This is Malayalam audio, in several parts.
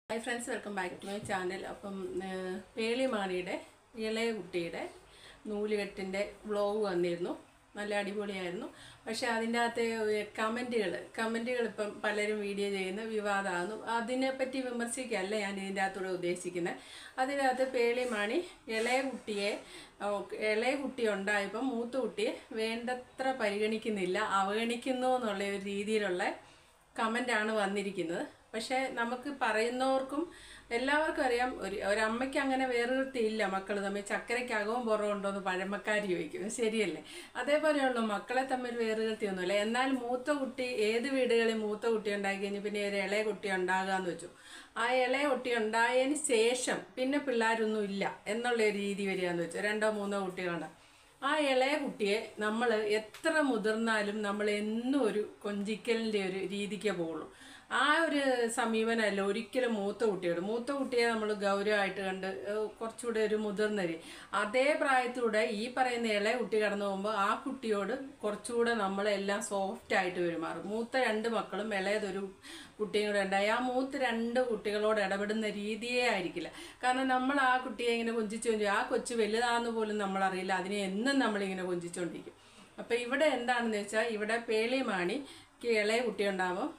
Hi friends welcome back to my channel appam ഏഹ്, പേളിമാണിയുടെ ഇളയ കുട്ടിയുടെ നൂലുകെട്ടിൻ്റെ വ്ളോഗ് വന്നിരുന്നു നല്ല അടിപൊളിയായിരുന്നു പക്ഷേ അതിൻ്റെ അകത്തെ കമൻറ്റുകൾ കമൻറ്റുകൾ ഇപ്പം പലരും വീഡിയോ ചെയ്യുന്ന വിവാദമാകുന്നു അതിനെപ്പറ്റി വിമർശിക്കുകയല്ല ഞാൻ ഇതിൻ്റെ അകത്തൂടെ ഉദ്ദേശിക്കുന്നത് അതിനകത്ത് പേളിമാണി ഇളയ കുട്ടിയെ ഓ, ഇളയ കുട്ടി ഉണ്ടായപ്പം മൂത്ത കുട്ടിയെ വേണ്ടത്ര പരിഗണിക്കുന്നില്ല അവഗണിക്കുന്നു എന്നുള്ള ഒരു രീതിയിലുള്ള കമൻ്റാണ് വന്നിരിക്കുന്നത് പക്ഷേ നമുക്ക് പറയുന്നവർക്കും എല്ലാവർക്കും അറിയാം ഒരു ഒരമ്മയ്ക്ക് അങ്ങനെ വേറൊരുത്തിയില്ല മക്കൾ തമ്മിൽ ചക്കരയ്ക്കകവും പുറമുണ്ടോ എന്ന് പഴമക്കാർ ചോദിക്കും ശരിയല്ലേ അതേപോലെയുള്ളൂ മക്കളെ തമ്മിൽ വേറുകൃത്തിയൊന്നുമില്ല എന്നാൽ മൂത്ത കുട്ടി ഏത് വീടുകളിൽ മൂത്ത കുട്ടി ഉണ്ടായി കഴിഞ്ഞ് പിന്നെ ഒരു ഇളയ കുട്ടി ഉണ്ടാകാന്ന് വെച്ചു ആ ഇളയ കുട്ടി ഉണ്ടായതിന് ശേഷം പിന്നെ പിള്ളേരൊന്നും ഇല്ല എന്നുള്ള ഒരു രീതി വരികയെന്ന് വെച്ചു രണ്ടോ മൂന്നോ കുട്ടികളുണ്ട് ആ ഇളയ കുട്ടിയെ നമ്മൾ എത്ര മുതിർന്നാലും നമ്മൾ എന്നും ഒരു കൊഞ്ചിക്കലിൻ്റെ ഒരു രീതിക്കേ പോകുള്ളൂ ആ ഒരു സമീപനമല്ല ഒരിക്കലും മൂത്ത കുട്ടിയോട് മൂത്ത കുട്ടിയെ നമ്മൾ ഗൗരവമായിട്ട് കണ്ട് ഏഹ്, കുറച്ചുകൂടെ ഒരു മുതിർന്നര് അതേ പ്രായത്തിലൂടെ ഈ പറയുന്ന ഇളയ കുട്ടി കടന്നു പോകുമ്പോൾ ആ കുട്ടിയോട് കുറച്ചുകൂടെ നമ്മളെല്ലാം സോഫ്റ്റ് ആയിട്ട് പെരുമാറും മൂത്ത രണ്ട് മക്കളും ഇളയതൊരു കുട്ടിയും കൂടെ ഉണ്ടായി ആ മൂത്ത് രണ്ട് കുട്ടികളോട് ഇടപെടുന്ന രീതിയേ ആയിരിക്കില്ല കാരണം നമ്മൾ ആ കുട്ടിയെ ഇങ്ങനെ കൊഞ്ചിച്ചു കൊഞ്ചു ആ കൊച്ചു വലുതാന്ന് പോലും നമ്മളറിയില്ല അതിനെ എന്നും നമ്മളിങ്ങനെ കൊഞ്ചിച്ചുകൊണ്ടിരിക്കും അപ്പം ഇവിടെ എന്താണെന്ന് വെച്ചാൽ ഇവിടെ പേളിമാണിക്ക് ഇളയ കുട്ടി ഉണ്ടാകുമ്പോൾ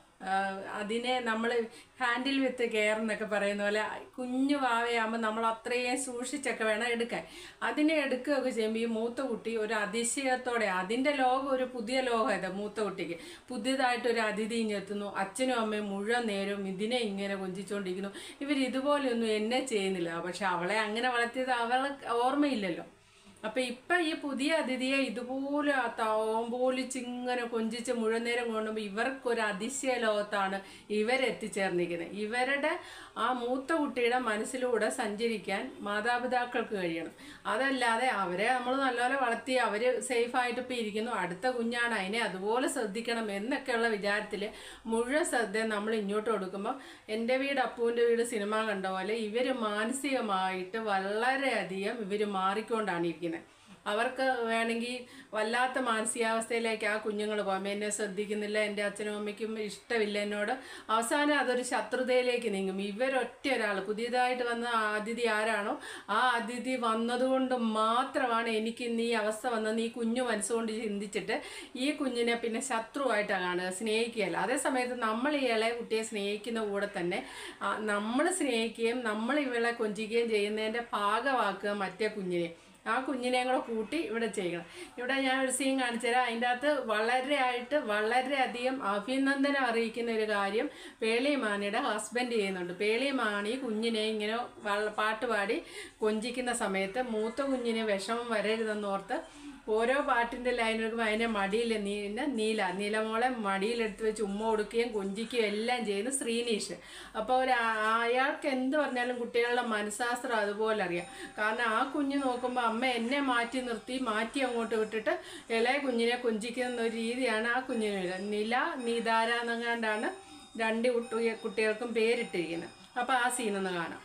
അതിനെ നമ്മൾ ഹാൻഡിൽ വിത്ത് കെയർ എന്നൊക്കെ പറയുന്ന പോലെ കുഞ്ഞു വാവയാകുമ്പോൾ നമ്മൾ അത്രയും സൂക്ഷിച്ചൊക്കെ വേണം എടുക്കാൻ അതിനെ എടുക്കുകയൊക്കെ ചെയ്യുമ്പോൾ ഈ മൂത്ത കുട്ടി ഒരു അതിശയത്തോടെ അതിൻ്റെ ലോകം ഒരു പുതിയ ലോകമാണ് മൂത്ത കുട്ടിക്ക് പുതിയതായിട്ട് ഒരു അതിഥി ഇങ്ങെത്തുന്നു അച്ഛനും അമ്മയും മുഴുവൻ നേരവും ഇതിനെ ഇങ്ങനെ കൊഞ്ചിച്ചുകൊണ്ടിരിക്കുന്നു ഇവർ ഇതുപോലെയൊന്നും എന്നെ ചെയ്യുന്നില്ല പക്ഷെ അവളെ അങ്ങനെ വളർത്തിയത് അവളെ ഓർമ്മയില്ലല്ലോ അപ്പൊ ഇപ്പൊ ഈ പുതിയ അതിഥിയെ ഇതുപോലെ ആ തോമ്പോലിച്ചിങ്ങനെ കൊഞ്ചിച്ച് മുഴുവൻ നേരം കൊണ്ടുമ്പോൾ ഇവർക്കൊരു അതിശയ ലോകത്താണ് ഇവരെത്തിച്ചേർന്നിരിക്കുന്നത് ഇവരുടെ ആ മൂത്ത കുട്ടിയുടെ മനസ്സിലൂടെ സഞ്ചരിക്കാൻ മാതാപിതാക്കൾക്ക് കഴിയണം അതല്ലാതെ അവരെ നമ്മൾ നല്ലപോലെ വളർത്തി അവർ സേഫായിട്ട് ഇപ്പം ഇരിക്കുന്നു അടുത്ത കുഞ്ഞാണ് അതിനെ അതുപോലെ ശ്രദ്ധിക്കണം എന്നൊക്കെയുള്ള വിചാരത്തിൽ മുഴുവൻ ശ്രദ്ധ നമ്മൾ ഇങ്ങോട്ട് കൊടുക്കുമ്പോൾ എൻ്റെ വീട് അപ്പുവിൻ്റെ വീട് സിനിമ കണ്ട പോലെ ഇവർ മാനസികമായിട്ട് വളരെയധികം ഇവർ മാറിക്കൊണ്ടാണ് ഇരിക്കുന്നത് അവർക്ക് വേണമെങ്കിൽ വല്ലാത്ത മാനസികാവസ്ഥയിലേക്ക് ആ കുഞ്ഞുങ്ങൾ പോകും എന്നെ ശ്രദ്ധിക്കുന്നില്ല എൻ്റെ അച്ഛനും അമ്മയ്ക്കും ഇഷ്ടമില്ല എന്നോട് അവസാനം അതൊരു ശത്രുതയിലേക്ക് നീങ്ങും ഇവരൊറ്റ ഒരാൾ പുതിയതായിട്ട് വന്ന ആ അതിഥി ആരാണോ ആ അതിഥി വന്നതുകൊണ്ട് മാത്രമാണ് എനിക്ക് ഇന്ന് ഈ അവസ്ഥ വന്നത് ഈ കുഞ്ഞു മനസ്സുകൊണ്ട് ചിന്തിച്ചിട്ട് ഈ കുഞ്ഞിനെ പിന്നെ ശത്രുവായിട്ടാണ് കാണുക സ്നേഹിക്കുകയല്ല അതേ സമയത്ത് നമ്മൾ ഈ ഇളയ കുട്ടിയെ സ്നേഹിക്കുന്ന കൂടെ തന്നെ നമ്മൾ സ്നേഹിക്കുകയും നമ്മൾ ഇവളെ കൊഞ്ചിക്കുകയും ചെയ്യുന്നതിൻ്റെ ഭാഗമാക്കുക മറ്റേ കുഞ്ഞിനെ ആ കുഞ്ഞിനെയും കൂടെ കൂട്ടി ഇവിടെ ചെയ്യണം ഇവിടെ ഞാൻ ഒരു സീൻ കാണിച്ചു തരാം അതിൻ്റെ അകത്ത് വളരെ ആയിട്ട് വളരെയധികം അഭിനന്ദനം അറിയിക്കുന്ന ഒരു കാര്യം പേളിമാണിയുടെ ഹസ്ബൻഡ് ചെയ്യുന്നുണ്ട് പേളിമാണി കുഞ്ഞിനെ ഇങ്ങനെ വള്ള- പാട്ട് പാടി കൊഞ്ചിക്കുന്ന സമയത്ത് മൂത്ത കുഞ്ഞിന് വിഷമം വരരുതെന്നോർത്ത് ഓരോ പാട്ടിൻ്റെ ലൈനുകൾക്കും അതിനെ മടിയിൽ നീല നീല നീലമോളെ മടിയിലെടുത്ത് വെച്ച് ഉമ്മ കൊടുക്കുകയും കൊഞ്ചിക്കുകയും എല്ലാം ചെയ്യുന്നു ശ്രീനീഷ് അപ്പോൾ ഒരു ആ- അയാൾക്ക് എന്ത് പറഞ്ഞാലും കുട്ടികളുടെ മനഃശാസ്ത്രം അതുപോലെ അറിയാം കാരണം ആ കുഞ്ഞ് നോക്കുമ്പോൾ അമ്മ എന്നെ മാറ്റി നിർത്തി മാറ്റി അങ്ങോട്ട് വിട്ടിട്ട് ഇളയ കുഞ്ഞിനെ കൊഞ്ചിക്കുന്ന ഒരു രീതിയാണ് ആ കുഞ്ഞിന് വരുന്നത്. നില നീതാര എന്നങ്ങാണ്ടാണ് രണ്ട് കുട്ടി കുട്ടികൾക്കും പേരിട്ടിരിക്കുന്നത് അപ്പോൾ ആ സീനൊന്ന് കാണാം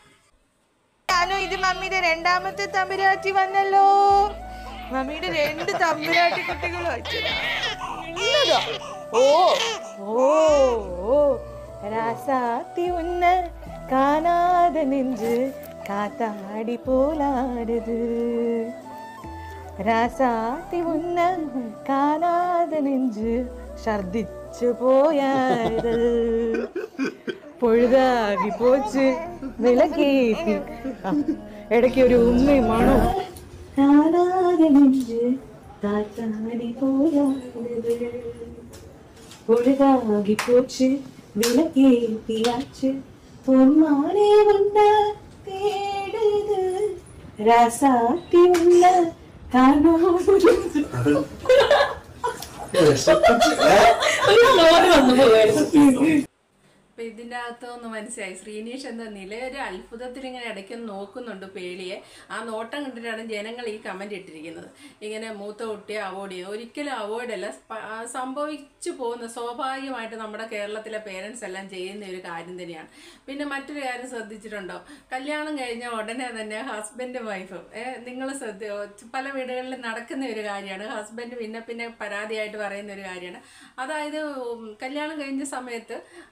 ഞാനോ ഇത് മമ്മിയുടെ രണ്ടാമത്തെ തമ്പുരാട്ടി വന്നല്ലോ മമ്മിയുടെ രണ്ട് തമ്പുരാട്ടി കുട്ടികളും ഉള്ളതോ ഓ ഓ ഓ രാസാത്തി ഉന്ന കാണാതെ നെഞ്ച് കാത്താടി പോലാടുത് രാസാത്തി ഉന്ന കാണാതെ നെഞ്ച് ഛർദിച്ചു പോയാത് പൊഴുതാകി പോച്ച് വിലക്കേറ്റി ആ, ഇടയ്ക്ക് ഒരു ഉമ്മയും മണോ കാണാതെ നെഞ്ച് കാറ്റാടി പോയാത് പൊഴുതാകി പോച്ച് വിലക്കേറ്റിയാച്ച് പൊന്മാനെ വന്ന തേടുത് രാസാത്തി ഉള്ള കാണോ അപ്പൊ ഇതിന്റെ അകത്ത് ഒന്ന് മനസ്സിലായി ശ്രീനീഷ് എന്താ നിലയൊരു അത്ഭുതത്തിൽ ഇങ്ങനെ ഇടയ്ക്ക് നോക്കുന്നുണ്ട് പേളിയെ ആ നോട്ടം കണ്ടിട്ടാണ് ജനങ്ങൾ ഈ കമന്റ് ഇട്ടിരിക്കുന്നത് ഇങ്ങനെ മൂത്ത കുട്ടിയെ അവോയ്ഡ് ചെയ്യുന്നത് ഒരിക്കലും അവോയ്ഡ് അല്ല സ്പ- ആ സംഭവിച്ചു പോകുന്ന സ്വാഭാവികമായിട്ട് നമ്മുടെ കേരളത്തിലെ പേരൻസ് എല്ലാം ചെയ്യുന്ന ഒരു കാര്യം തന്നെയാണ് പിന്നെ മറ്റൊരു കാര്യം ശ്രദ്ധിച്ചിട്ടുണ്ടോ കല്യാണം കഴിഞ്ഞ ഉടനെ തന്നെ ഹസ്ബൻഡും വൈഫും നിങ്ങൾ ശ്രദ്ധ പല വീടുകളിൽ നടക്കുന്ന ഒരു കാര്യമാണ് ഹസ്ബൻഡ് പിന്നെ പിന്നെ പരാതിയായിട്ട് പറയുന്ന ഒരു കാര്യമാണ് അതായത് ഉം, കല്യാണം കഴിഞ്ഞ സമയത്ത് ഓഫീസിൽ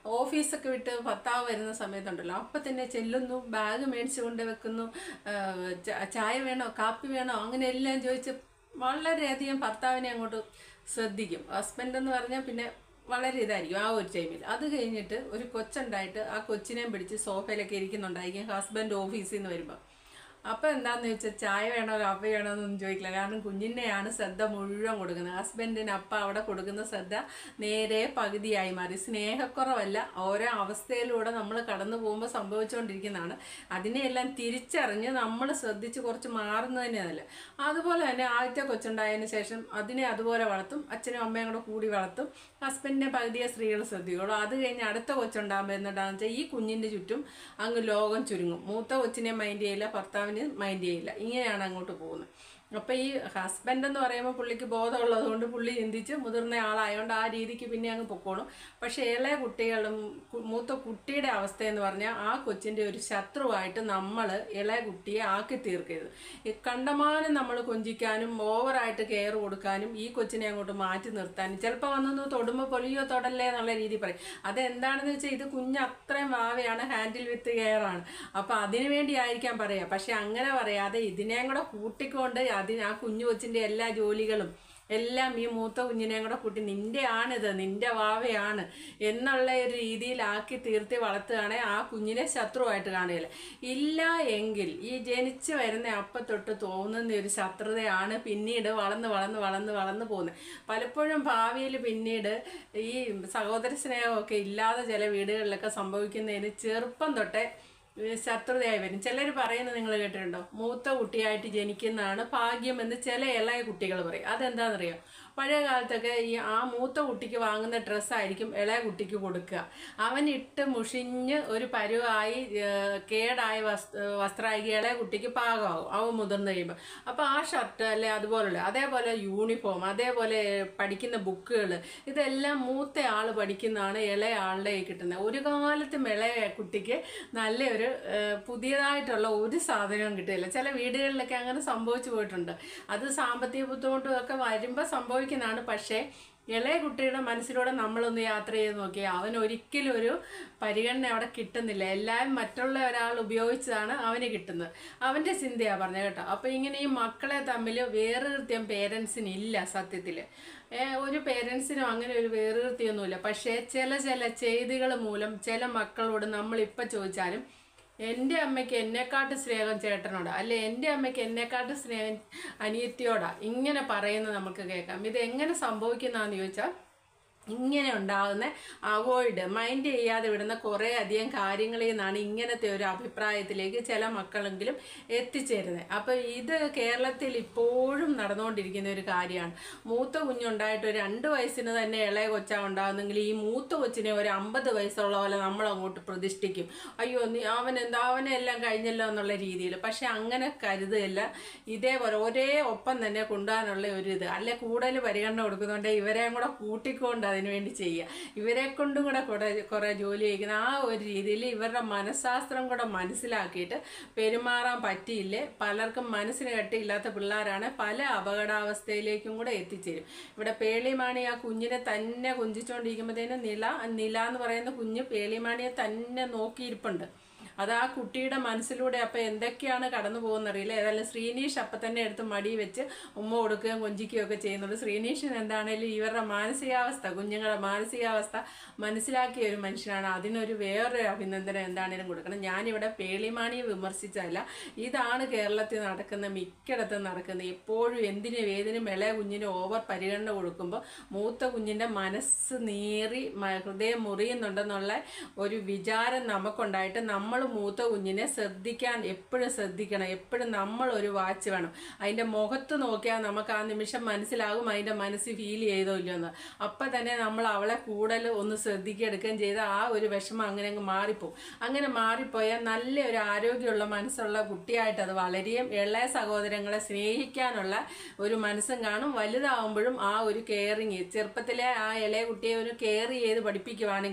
ഓഫീസൊക്കെ വിട്ട് ഭർത്താവ് വരുന്ന സമയത്തുണ്ടല്ലോ അപ്പം തന്നെ ചെല്ലുന്നു ബാഗ് മേടിച്ചു കൊണ്ട് വെക്കുന്നു ആ, ച- ചായ വേണോ കാപ്പി വേണോ അങ്ങനെ എല്ലാം ചോദിച്ച് വളരെയധികം ഭർത്താവിനെ അങ്ങോട്ട് ശ്രദ്ധിക്കും ഹസ്ബൻഡ് എന്ന് പറഞ്ഞാൽ പിന്നെ വളരെ ഇതായിരിക്കും ആ ഒരു ടൈമിൽ അത് കഴിഞ്ഞിട്ട് ഒരു കൊച്ചുണ്ടായിട്ട് ആ കൊച്ചിനെയും പിടിച്ച് സോഫയിലൊക്കെ ഇരിക്കുന്നുണ്ടായിരിക്കും ഹസ്ബൻഡ് ഓഫീസിൽ നിന്ന് വരുമ്പോൾ അപ്പം എന്താന്ന് വെച്ചാൽ ചായ വേണോ കാപ്പി വേണോ എന്നൊന്നും ചോദിക്കില്ല കാരണം കുഞ്ഞിനെയാണ് ശ്രദ്ധ മുഴുവൻ കൊടുക്കുന്നത് ഹസ്ബൻഡിന് അപ്പം അവിടെ കൊടുക്കുന്ന ശ്രദ്ധ നേരെ പകുതിയായി മാറി സ്നേഹക്കുറവല്ല ഓരോ അവസ്ഥയിലൂടെ നമ്മൾ കടന്നു പോകുമ്പോൾ സംഭവിച്ചുകൊണ്ടിരിക്കുന്നതാണ് അതിനെയെല്ലാം തിരിച്ചറിഞ്ഞ് നമ്മൾ ശ്രദ്ധിച്ച് കുറച്ച് മാറുന്നത് തന്നെയല്ല അതുപോലെ തന്നെ ആദ്യത്തെ കൊച്ചുണ്ടായതിന് ശേഷം അതിനെ അതുപോലെ വളർത്തും അച്ഛനും അമ്മയും കൂടെ കൂടി വളർത്തും ഹസ്ബൻഡിനെ പകുതിയെ സ്ത്രീകൾ ശ്രദ്ധിക്കുള്ളൂ അത് കഴിഞ്ഞ് അടുത്ത കൊച്ചുണ്ടാകുമ്പോൾ എന്നിട്ടാന്ന് വെച്ചാൽ ഈ കുഞ്ഞിൻ്റെ ചുറ്റും അങ്ങ് ലോകം ചുരുങ്ങും മൂത്ത കൊച്ചിനെ മൈൻഡ് ചെയ്യില്ല ഭർത്താവിന് മൈൻഡ് ചെയ്യില്ല ഇങ്ങനെയാണ് അങ്ങോട്ട് പോകുന്നത് അപ്പോൾ ഈ ഹസ്ബൻഡ് എന്ന് പറയുമ്പോൾ പുള്ളിക്ക് ബോധമുള്ളത് കൊണ്ട് പുള്ളി ചിന്തിച്ച് മുതിർന്ന ആളായതുകൊണ്ട് ആ രീതിക്ക് പിന്നെ അങ്ങ് പൊക്കോളും പക്ഷേ ഇളയ കുട്ടികളും കു- മൂത്ത കുട്ടിയുടെ അവസ്ഥ എന്ന് പറഞ്ഞാൽ ആ കൊച്ചിൻ്റെ ഒരു ശത്രുവായിട്ട് നമ്മൾ ഇളയ കുട്ടിയെ ആക്കി തീർക്കരുത് ഈ കണ്ടമാനം നമ്മൾ കൊഞ്ചിക്കാനും ഓവറായിട്ട് കെയർ കൊടുക്കാനും ഈ കൊച്ചിനെ അങ്ങോട്ട് മാറ്റി നിർത്താനും ചിലപ്പോൾ വന്നൊന്ന് തൊടുമ്പോൾ പൊലിയോ തൊടല്ലേ എന്നുള്ള രീതി പറയും അതെന്താണെന്ന് വെച്ചാൽ ഇത് കുഞ്ഞ് അത്രയും വാവയാണ് ഹാൻഡിൽ വിത്ത് കെയർ ആണ് അപ്പോൾ അതിനു വേണ്ടി ആയിരിക്കാം പറയുക പക്ഷെ അങ്ങനെ പറയാതെ ഇതിനെയും കൂടെ കൂട്ടിക്കൊണ്ട് അതിന് ആ കുഞ്ഞു കൊച്ചിൻ്റെ എല്ലാ ജോലികളും എല്ലാം ഈ മൂത്ത കുഞ്ഞിനെയും കൂടെ കൂട്ടി നിന്റെ ആണിത് നിന്റെ വാവയാണ് എന്നുള്ള ഒരു രീതിയിലാക്കി തീർത്തി വളർത്തുകയാണെങ്കിൽ ആ കുഞ്ഞിനെ ശത്രുവായിട്ട് കാണുകയില്ല ഇല്ല എങ്കിൽ ഈ ജനിച്ചു വരുന്ന അപ്പം തൊട്ട് തോന്നുന്ന ഒരു ശത്രുതയാണ് പിന്നീട് വളർന്ന് വളർന്ന് വളർന്ന് വളർന്ന് പോകുന്നത് പലപ്പോഴും ഭാവിയിൽ പിന്നീട് ഈ സഹോദര സ്നേഹമൊക്കെ ഇല്ലാതെ ചില വീടുകളിലൊക്കെ സംഭവിക്കുന്നതിന് ചെറുപ്പം തൊട്ടേ ഈ ശത്രുതയായി വരും ചിലർ പറയുന്നത് നിങ്ങൾ കേട്ടിട്ടുണ്ടോ മൂത്ത കുട്ടിയായിട്ട് ജനിക്കുന്നതാണ് ഭാഗ്യമെന്ന് ചില ഇളയ കുട്ടികൾ പറയും അതെന്താണെന്നറിയോ പഴയ കാലത്തൊക്കെ ഈ ആ മൂത്ത കുട്ടിക്ക് വാങ്ങുന്ന ഡ്രസ്സായിരിക്കും ഇളയ കുട്ടിക്ക് കൊടുക്കുക അവൻ ഇട്ട് മുഷിഞ്ഞ് ഒരു പരുവായി ഏഹ്, കേടായ വസ്ത്ര വസ്ത്രമായി ഇളയ കുട്ടിക്ക് പാകമാകും അവൻ മുതിർന്ന് കഴിയുമ്പോൾ അപ്പോൾ ആ ഷർട്ട് അല്ലെ അതുപോലുള്ള അതേപോലെ യൂണിഫോം അതേപോലെ പഠിക്കുന്ന ബുക്കുകൾ ഇതെല്ലാം മൂത്ത ആൾ പഠിക്കുന്നതാണ് ഇളയ ആളുടെ കയ്യിൽ കിട്ടുന്നത് ഒരു കാലത്തും ഇളയ കുട്ടിക്ക് നല്ലൊരു ഏഹ്, പുതിയതായിട്ടുള്ള ഒരു സാധനവും കിട്ടില്ല ചില വീടുകളിലൊക്കെ അങ്ങനെ സംഭവിച്ചു പോയിട്ടുണ്ട് അത് സാമ്പത്തിക ബുദ്ധിമുട്ടും ഒക്കെ വരുമ്പോൾ സംഭവിക്കുന്നതാണ് പക്ഷേ ഇളയ കുട്ടിയുടെ മനസ്സിലൂടെ നമ്മളൊന്ന് യാത്ര ചെയ്ത് നോക്കി അവൻ ഒരിക്കലും ഒരു പരിഗണന അവിടെ കിട്ടുന്നില്ല എല്ലാം മറ്റുള്ള ഒരാൾ ഉപയോഗിച്ചതാണ് അവന് കിട്ടുന്നത് അവൻ്റെ ചിന്തയാണ് പറഞ്ഞത് കേട്ടോ അപ്പോൾ ഇങ്ങനെ ഈ മക്കളെ തമ്മിൽ വേറുകൃത്യം പേരൻസിന് ഇല്ല സത്യത്തിൽ ഒരു പേരൻസിനും അങ്ങനെ ഒരു വേറുകൃത്യമൊന്നുമില്ല പക്ഷേ ചില ചില ചെയ്തികൾ മൂലം ചില മക്കളോട് നമ്മളിപ്പോൾ ചോദിച്ചാലും എൻ്റെ അമ്മയ്ക്ക് എന്നെക്കാട്ട് സ്നേഹം ചേട്ടനോടാ അല്ലെ എൻ്റെ അമ്മയ്ക്ക് എന്നെക്കാട്ട് സ്നേഹം അനിയത്തിയോടാ ഇങ്ങനെ പറയുന്നത് നമുക്ക് കേൾക്കാം ഇത് എങ്ങനെ സംഭവിക്കുന്നതെന്ന് ചോദിച്ചാൽ ഇങ്ങനെ ഉണ്ടാകുന്ന അവോയ്ഡ് മൈൻഡ് ചെയ്യാതെ വിടുന്ന കുറേ അധികം കാര്യങ്ങളിൽ നിന്നാണ് ഇങ്ങനത്തെ ഒരു അഭിപ്രായത്തിലേക്ക് ചില മക്കളെങ്കിലും എത്തിച്ചേരുന്നത് അപ്പോൾ ഇത് കേരളത്തിൽ ഇപ്പോഴും നടന്നുകൊണ്ടിരിക്കുന്ന ഒരു കാര്യമാണ് മൂത്ത കുഞ്ഞുണ്ടായിട്ട് ഒരു രണ്ട് വയസ്സിന് തന്നെ ഇളയ കൊച്ചാ ഉണ്ടാകുന്നെങ്കിൽ ഈ മൂത്ത കൊച്ചിനെ ഒരു അമ്പത് വയസ്സുള്ള പോലെ നമ്മൾ അങ്ങോട്ട് പ്രതിഷ്ഠിക്കും അയ്യോ നീ അവൻ എന്താ അവനെല്ലാം കഴിഞ്ഞല്ലോ എന്നുള്ള രീതിയിൽ പക്ഷെ അങ്ങനെ കരുതുകയില്ല ഇതേപോലെ ഒരേ ഒപ്പം തന്നെ കൊണ്ടുപോകാനുള്ള ഒരു ഇത് അല്ലെ കൂടുതൽ പരിഗണന കൊടുക്കുന്നുണ്ട് ഇവരെയും കൂടെ കൂട്ടിക്കൊണ്ട് അതിനു വേണ്ടി ചെയ്യുക ഇവരെ കൊണ്ടും കൂടെ കുറെ കുറേ ജോലി ചെയ്യിക്കുന്ന ആ ഒരു രീതിയിൽ ഇവരുടെ മനഃശാസ്ത്രം കൂടെ മനസ്സിലാക്കിയിട്ട് പെരുമാറാൻ പറ്റിയില്ലേ പലർക്കും മനസ്സിന് കെട്ടിയില്ലാത്ത പിള്ളേരാണ് പല അപകടാവസ്ഥയിലേക്കും കൂടെ എത്തിച്ചേരും ഇവിടെ പേളിമാണി ആ കുഞ്ഞിനെ തന്നെ കുഞ്ചിച്ചുകൊണ്ടിരിക്കുമ്പോഴത്തേനും നില നില എന്ന് പറയുന്ന കുഞ്ഞ് പേളിമാണിയെ തന്നെ നോക്കിയിരിപ്പുണ്ട് അത് ആ കുട്ടിയുടെ മനസ്സിലൂടെ അപ്പം എന്തൊക്കെയാണ് കടന്നു പോകുന്നറിയില്ല ഏതായാലും ശ്രീനീഷ് അപ്പം തന്നെ എടുത്ത് മടി വെച്ച് ഉമ്മ കൊടുക്കുകയും കൊഞ്ചിക്കുകയും ഒക്കെ ചെയ്യുന്നുണ്ട് ശ്രീനീഷിന് എന്താണേലും ഇവരുടെ മാനസികാവസ്ഥ കുഞ്ഞുങ്ങളുടെ മാനസികാവസ്ഥ മനസ്സിലാക്കിയ ഒരു മനുഷ്യനാണ് അതിനൊരു വേറൊരു അഭിനന്ദനം എന്താണേലും കൊടുക്കണം ഞാനിവിടെ പേളിമാണിയെ വിമർശിച്ചല്ല ഇതാണ് കേരളത്തിൽ നടക്കുന്ന മിക്കിടത്തും നടക്കുന്നത് എപ്പോഴും എന്തിനും ഏതിനും ഇളയ കുഞ്ഞിന് ഓവർ പരിഗണന കൊടുക്കുമ്പോൾ മൂത്ത കുഞ്ഞിൻ്റെ മനസ്സ് നീറി മ- ഹൃദയം മുറിയുന്നുണ്ടെന്നുള്ള ഒരു വിചാരം നമുക്കുണ്ടായിട്ട് നമ്മൾ മൂത്ത കുഞ്ഞിനെ ശ്രദ്ധിക്കാൻ എപ്പോഴും ശ്രദ്ധിക്കണം എപ്പോഴും നമ്മൾ ഒരു വാച്ച് വേണം അതിൻ്റെ മുഖത്ത് നോക്കിയാൽ നമുക്ക് ആ നിമിഷം മനസ്സിലാകും അതിൻ്റെ മനസ്സ് ഫീൽ ചെയ്തോ ഇല്ലയോ എന്ന് അപ്പം തന്നെ നമ്മൾ അവളെ കൂടുതൽ ഒന്ന് ശ്രദ്ധിക്കെടുക്കുകയും ചെയ്ത് ആ ഒരു വിഷമം അങ്ങനെ അങ്ങ് മാറിപ്പോവും അങ്ങനെ മാറിപ്പോയാൽ നല്ല ഒരു ആരോഗ്യമുള്ള മനസ്സുള്ള കുട്ടിയായിട്ട് അത് വളരെയും ഇളയ സഹോദരങ്ങളെ സ്നേഹിക്കാനുള്ള ഒരു മനസ്സും കാണും വലുതാവുമ്പോഴും ആ ഒരു കെയറിങ് ചെറുപ്പത്തിലെ ആ ഇളയ കുട്ടിയെ ഒരു കെയർ ചെയ്ത് പഠിപ്പിക്കുവാണെങ്കിൽ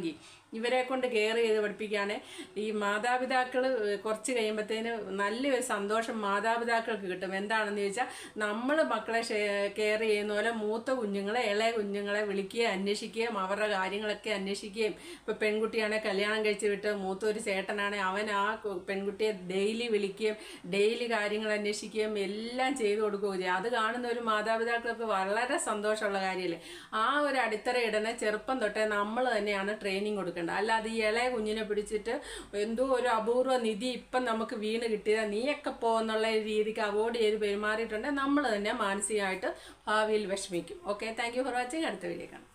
ഇവരെ കൊണ്ട് കെയർ ചെയ്ത് പഠിപ്പിക്കുകയാണ് ഈ മാതാപിതാക്കൾ കുറച്ച് കഴിയുമ്പോഴത്തേന് നല്ലൊരു സന്തോഷം മാതാപിതാക്കൾക്ക് കിട്ടും എന്താണെന്ന് ചോദിച്ചാൽ നമ്മൾ മക്കളെ കെയർ ചെയ്യുന്ന പോലെ മൂത്ത കുഞ്ഞുങ്ങളെ ഇളയ കുഞ്ഞുങ്ങളെ വിളിക്കുകയും അന്വേഷിക്കുകയും അവരുടെ കാര്യങ്ങളൊക്കെ അന്വേഷിക്കുകയും ഇപ്പൊ പെൺകുട്ടിയാണെ കല്യാണം കഴിച്ച് വിട്ട് മൂത്തൊരു ചേട്ടനാണെ അവൻ ആ കു- പെൺകുട്ടിയെ ഡെയിലി വിളിക്കുകയും ഡെയിലി കാര്യങ്ങൾ അന്വേഷിക്കുകയും എല്ലാം ചെയ്തു കൊടുക്കുകയും ചെയ്യും അത് കാണുന്ന ഒരു മാതാപിതാക്കൾക്ക് വളരെ സന്തോഷമുള്ള കാര്യമല്ലേ ആ ഒരു അടിത്തറ ഇടനെ ചെറുപ്പം തൊട്ടേ നമ്മൾ തന്നെയാണ് ട്രെയിനിങ് കൊടുക്കേണ്ടത് അല്ലാതെ ഈ ഇളയ കുഞ്ഞിനെ പിടിച്ചിട്ട് എന്തോ ഒരു അപൂർവ നിധി ഇപ്പം നമുക്ക് വീണ് കിട്ടിയത് നീയൊക്കെ പോകുന്നുള്ള രീതിക്ക് അവോയ്ഡ് ചെയ്ത് പെരുമാറിയിട്ടുണ്ടെങ്കിൽ നമ്മൾ തന്നെ മാനസികമായിട്ട് ഭാവിയിൽ വിഷമിക്കും okay thank you for watching അടുത്ത വീഡിയോ കാണാം